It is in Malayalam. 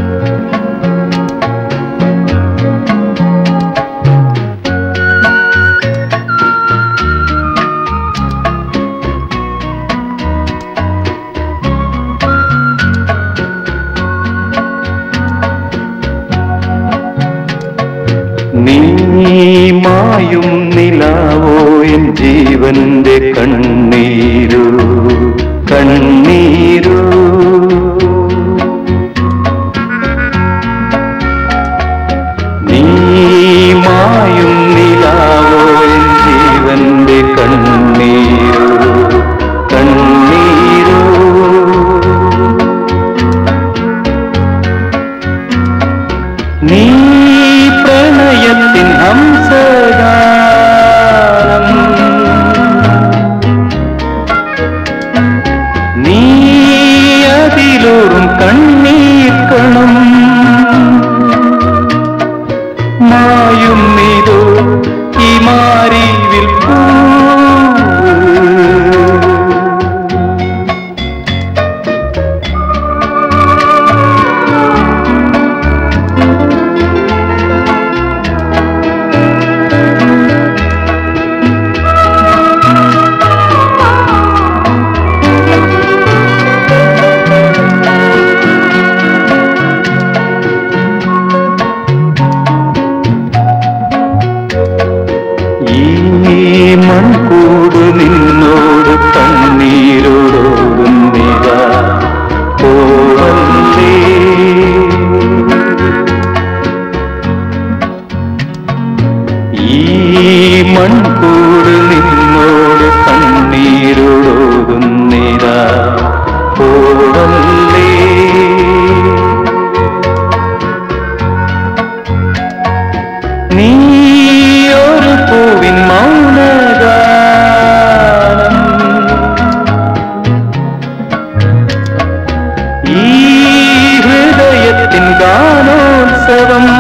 നീ മായും നിലാവോ എൻ ജീവന്റെ കണ്ണീരു കണ്ണീരു നീ മായും നിലാവോ എൻ ജീവന്റെ കണ്ണീരു കണ്ണീരു നീ പ്രണയത്തിൻ ഹംസഗാനം നീ അതിലൂറും കണ്ണീർ കണം മായും നീതോ ഈ മാറിവിൽ പൂ ഈ മൺകൂട് നിന്നോട് കണ്ണീരോടോടുന്നിതാ പോവല്ലേ ഈ മൺകൂട് നിന്നോട് കണ്ണീരോടോടുന്നിതാ പോവല്ലേ നീ ഒരു പൂവിൻ മൗനഗാനം ഈ ഹൃദയത്തിൻ ഗാനോത്സവം